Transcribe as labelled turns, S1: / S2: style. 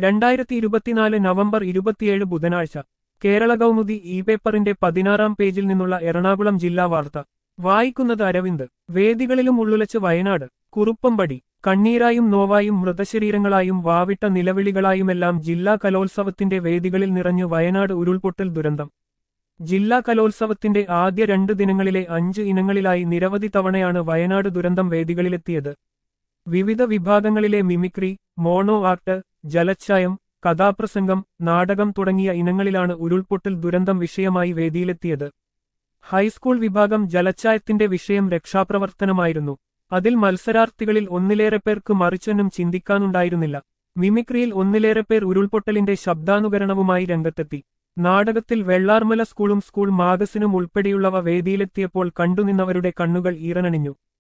S1: രണ്ടായിരത്തി ഇരുപത്തിനാല് നവംബർ ഇരുപത്തിയേഴ് ബുധനാഴ്ച കേരള കൗമുദി ഇ പേപ്പറിന്റെ പതിനാറാം പേജിൽ നിന്നുള്ള എറണാകുളം ജില്ലാ വാർത്ത വായിക്കുന്നത് അരവിന്ദ് വേദികളിലും ഉള്ളുലച്ച് വയനാട് കുറുപ്പമ്പടി കണ്ണീരായും നോവായും മൃതശരീരങ്ങളായും വാവിട്ട നിലവിളികളായുമെല്ലാം ജില്ലാ കലോത്സവത്തിന്റെ വേദികളിൽ നിറഞ്ഞു വയനാട് ഉരുൾപൊട്ടൽ ദുരന്തം ജില്ലാ കലോത്സവത്തിന്റെ ആദ്യ രണ്ട് ദിനങ്ങളിലെ അഞ്ച് ഇനങ്ങളിലായി നിരവധി തവണയാണ് വയനാട് ദുരന്തം വേദികളിലെത്തിയത് വിവിധ വിഭാഗങ്ങളിലെ മിമിക്രി മോണോ ആക്ട് ജലച്ചായം കഥാപ്രസംഗം നാടകം തുടങ്ങിയ ഇനങ്ങളിലാണ് ഉരുൾപൊട്ടൽ ദുരന്തം വിഷയമായി വേദിയിലെത്തിയത് ഹൈസ്കൂൾ വിഭാഗം ജലച്ചായത്തിന്റെ വിഷയം രക്ഷാപ്രവർത്തനമായിരുന്നു അതിൽ മത്സരാർത്ഥികളിൽ ഒന്നിലേറെ പേർക്ക് മറിച്ചൊന്നും ചിന്തിക്കാനുണ്ടായിരുന്നില്ല മിമിക്രിയിൽ ഒന്നിലേറെ പേർ ഉരുൾപൊട്ടലിന്റെ ശബ്ദാനുകരണവുമായി രംഗത്തെത്തി നാടകത്തിൽ വെള്ളാർമല സ്കൂളും സ്കൂൾ മാഗസിനും ഉൾപ്പെടെയുള്ളവ വേദിയിലെത്തിയപ്പോൾ കണ്ടുനിന്നവരുടെ കണ്ണുകൾ ഈറനണിഞ്ഞു